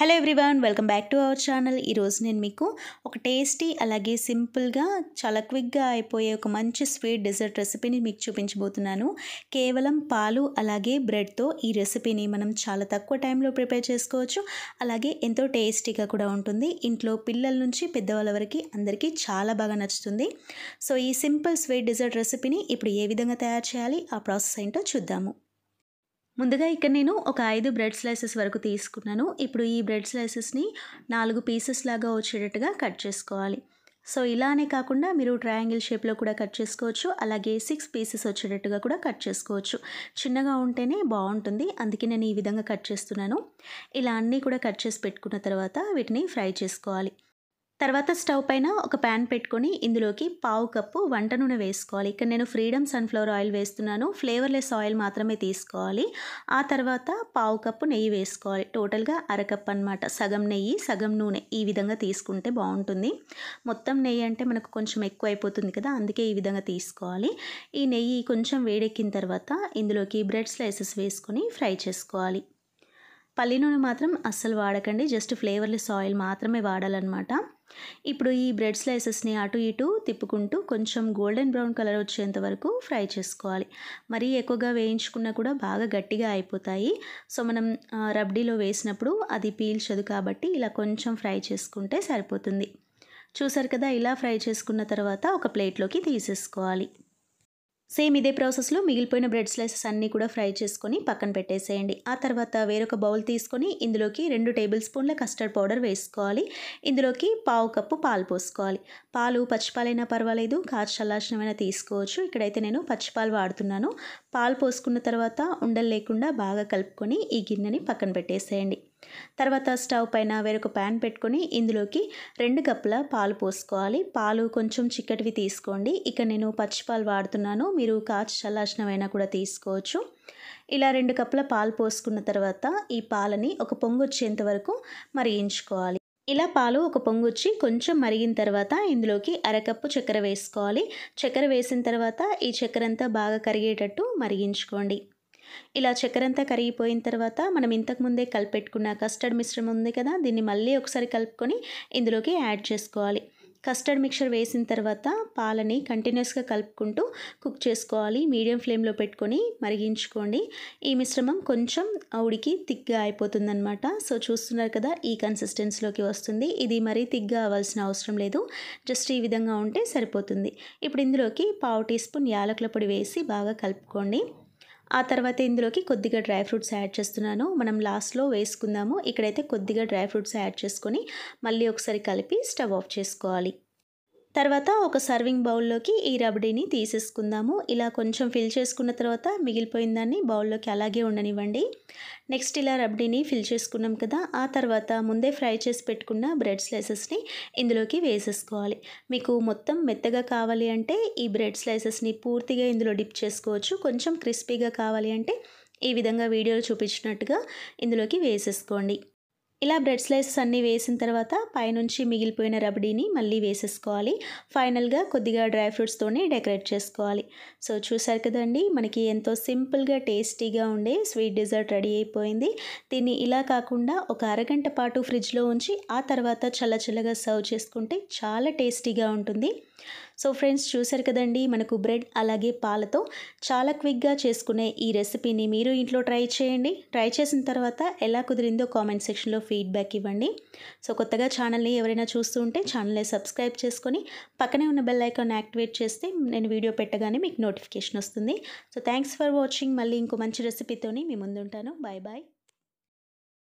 hello everyone welcome back to our channel ఈరోజు నేను మీకు ఒక టేస్టీ అలాగే సింపుల్గా చాలా క్విక్గా అయిపోయే ఒక మంచి స్వీట్ డెజర్ట్ రెసిపీని మీకు చూపించబోతున్నాను కేవలం పాలు అలాగే బ్రెడ్తో ఈ రెసిపీని మనం చాలా తక్కువ టైంలో ప్రిపేర్ చేసుకోవచ్చు అలాగే ఎంతో టేస్టీగా కూడా ఉంటుంది ఇంట్లో పిల్లల నుంచి పెద్దవాళ్ళ వరకు అందరికీ చాలా బాగా నచ్చుతుంది సో ఈ సింపుల్ స్వీట్ డెజర్ట్ రెసిపీని ఇప్పుడు ఏ విధంగా తయారు చేయాలి ఆ ప్రాసెస్ ఏంటో చూద్దాము ముందుగా ఇక్కడ నేను ఒక ఐదు బ్రెడ్ స్లైసెస్ వరకు తీసుకున్నాను ఇప్పుడు ఈ బ్రెడ్ స్లైసెస్ని నాలుగు పీసెస్ లాగా వచ్చేటట్టుగా కట్ చేసుకోవాలి సో ఇలానే కాకుండా మీరు ట్రయాంగిల్ షేప్లో కూడా కట్ చేసుకోవచ్చు అలాగే సిక్స్ పీసెస్ వచ్చేటట్టుగా కూడా కట్ చేసుకోవచ్చు చిన్నగా ఉంటేనే బాగుంటుంది అందుకే నేను ఈ విధంగా కట్ చేస్తున్నాను ఇలా అన్నీ కూడా కట్ చేసి పెట్టుకున్న తర్వాత వీటిని ఫ్రై చేసుకోవాలి తర్వాత స్టవ్ పైన ఒక ప్యాన్ పెట్టుకొని ఇందులోకి పావు కప్పు వంట నూనె వేసుకోవాలి ఇక్కడ నేను ఫ్రీడమ్ సన్ఫ్లవర్ ఆయిల్ వేస్తున్నాను ఫ్లేవర్లెస్ ఆయిల్ మాత్రమే తీసుకోవాలి ఆ తర్వాత పావు కప్పు నెయ్యి వేసుకోవాలి టోటల్గా అరకప్ అనమాట సగం నెయ్యి సగం నూనె ఈ విధంగా తీసుకుంటే బాగుంటుంది మొత్తం నెయ్యి అంటే మనకు కొంచెం ఎక్కువ అయిపోతుంది కదా అందుకే ఈ విధంగా తీసుకోవాలి ఈ నెయ్యి కొంచెం వేడెక్కిన తర్వాత ఇందులోకి బ్రెడ్ స్లైసెస్ వేసుకొని ఫ్రై చేసుకోవాలి పల్లి నూనె మాత్రం అస్సలు వాడకండి జస్ట్ ఫ్లేవర్లెస్ ఆయిల్ మాత్రమే వాడాలన్నమాట ఇప్పుడు ఈ బ్రెడ్ స్లైసెస్ని అటు ఇటు తిప్పుకుంటూ కొంచెం గోల్డెన్ బ్రౌన్ కలర్ వచ్చేంత వరకు ఫ్రై చేసుకోవాలి మరీ ఎక్కువగా వేయించుకున్నా కూడా బాగా గట్టిగా అయిపోతాయి సో మనం రబ్డీలో వేసినప్పుడు అది పీల్చదు కాబట్టి ఇలా కొంచెం ఫ్రై చేసుకుంటే సరిపోతుంది చూసారు కదా ఇలా ఫ్రై చేసుకున్న తర్వాత ఒక ప్లేట్లోకి తీసేసుకోవాలి సేమ్ ఇదే ప్రాసెస్లో మిగిలిపోయిన బ్రెడ్ స్లైసెస్ అన్నీ కూడా ఫ్రై చేసుకొని పక్కన పెట్టేసేయండి ఆ తర్వాత వేరొక బౌల్ తీసుకొని ఇందులోకి రెండు టేబుల్ స్పూన్ల కస్టర్డ్ పౌడర్ వేసుకోవాలి ఇందులోకి పావు కప్పు పాలు పోసుకోవాలి పాలు పచ్చిపాలైనా పర్వాలేదు కాచి చల్లార్చినమైనా తీసుకోవచ్చు ఇక్కడైతే నేను పచ్చిపాలు వాడుతున్నాను పాలు పోసుకున్న తర్వాత ఉండలు లేకుండా బాగా కలుపుకొని ఈ గిన్నెని పక్కన పెట్టేసేయండి తర్వాత స్టవ్ పైన వేరొక ప్యాన్ పెట్టుకొని ఇందులోకి రెండు కప్పుల పాలు పోసుకోవాలి పాలు కొంచెం చిక్కటివి తీసుకోండి ఇక నేను పచ్చిపాలు వాడుతున్నాను మీరు కాచి చల్లార్చినవైనా కూడా తీసుకోవచ్చు ఇలా రెండు కప్పుల పాలు పోసుకున్న తర్వాత ఈ పాలని ఒక పొంగు వచ్చేంత వరకు మరిగించుకోవాలి ఇలా పాలు ఒక పొంగొచ్చి కొంచెం మరిగిన తర్వాత ఇందులోకి అరకప్పు చక్కెర వేసుకోవాలి చక్కెర వేసిన తర్వాత ఈ చక్కెర అంతా బాగా కరిగేటట్టు మరిగించుకోండి ఇలా చక్కెర అంతా కరిగిపోయిన తర్వాత మనం ఇంతకుముందే కలిపెట్టుకున్న కస్టర్డ్ మిశ్రమం ఉంది కదా దీన్ని మళ్ళీ ఒకసారి కలుపుకొని ఇందులోకి యాడ్ చేసుకోవాలి కస్టర్డ్ మిక్చర్ వేసిన తర్వాత పాలని కంటిన్యూస్గా కలుపుకుంటూ కుక్ చేసుకోవాలి మీడియం ఫ్లేమ్లో పెట్టుకొని మరిగించుకోండి ఈ మిశ్రమం కొంచెం ఉడికి తిగ్గా అయిపోతుందన్నమాట సో చూస్తున్నారు కదా ఈ కన్సిస్టెన్సీలోకి వస్తుంది ఇది మరీ తిగ్గా అవ్వాల్సిన అవసరం లేదు జస్ట్ ఈ విధంగా ఉంటే సరిపోతుంది ఇప్పుడు ఇందులోకి పావు టీ స్పూన్ యాలకుల పొడి వేసి బాగా కలుపుకోండి ఆ తర్వాత ఇందులోకి కొద్దిగా డ్రై ఫ్రూట్స్ యాడ్ చేస్తున్నాను మనం లాస్ట్లో వేసుకుందాము ఇక్కడైతే కొద్దిగా డ్రై ఫ్రూట్స్ యాడ్ చేసుకొని మళ్ళీ ఒకసారి కలిపి స్టవ్ ఆఫ్ చేసుకోవాలి తర్వాత ఒక సర్వింగ్ బౌల్లోకి ఈ రబడీని తీసేసుకుందాము ఇలా కొంచెం ఫిల్ చేసుకున్న తర్వాత మిగిలిపోయిన దాన్ని బౌల్లోకి అలాగే ఉండనివ్వండి నెక్స్ట్ ఇలా రబడీని ఫిల్ చేసుకున్నాం కదా ఆ తర్వాత ముందే ఫ్రై చేసి పెట్టుకున్న బ్రెడ్ స్లైసెస్ని ఇందులోకి వేసేసుకోవాలి మీకు మొత్తం మెత్తగా కావాలి అంటే ఈ బ్రెడ్ స్లైసెస్ని పూర్తిగా ఇందులో డిప్ చేసుకోవచ్చు కొంచెం క్రిస్పీగా కావాలి అంటే ఈ విధంగా వీడియోలో చూపించినట్టుగా ఇందులోకి వేసేసుకోండి ఇలా బ్రెడ్ స్లైసెస్ అన్నీ వేసిన తర్వాత పైనుంచి మిగిలిపోయిన రబడీని మళ్ళీ వేసేసుకోవాలి ఫైనల్గా కొద్దిగా డ్రై ఫ్రూట్స్తోనే డెకరేట్ చేసుకోవాలి సో చూసారు కదండి మనకి ఎంతో సింపుల్గా టేస్టీగా ఉండే స్వీట్ డిజర్ట్ రెడీ అయిపోయింది దీన్ని ఇలా కాకుండా ఒక అరగంట పాటు ఫ్రిడ్జ్లో ఉంచి ఆ తర్వాత చల్ల చల్లగా సర్వ్ చేసుకుంటే చాలా టేస్టీగా ఉంటుంది సో ఫ్రెండ్స్ చూసారు కదండి మనకు బ్రెడ్ అలాగే పాలతో చాలా క్విక్గా చేసుకునే ఈ రెసిపీని మీరు ఇంట్లో ట్రై చేయండి ట్రై చేసిన తర్వాత ఎలా కుదిరిందో కామెంట్ సెక్షన్లో ఫీడ్బ్యాక్ ఇవ్వండి సో కొత్తగా ఛానల్ని ఎవరైనా చూస్తూ ఉంటే ఛానల్ని సబ్స్క్రైబ్ చేసుకొని పక్కనే ఉన్న బెల్ ఐకాన్ యాక్టివేట్ చేస్తే నేను వీడియో పెట్టగానే మీకు నోటిఫికేషన్ వస్తుంది సో థ్యాంక్స్ ఫర్ వాచింగ్ మళ్ళీ ఇంకో మంచి రెసిపీతోని మీ ముందుంటాను బాయ్ బాయ్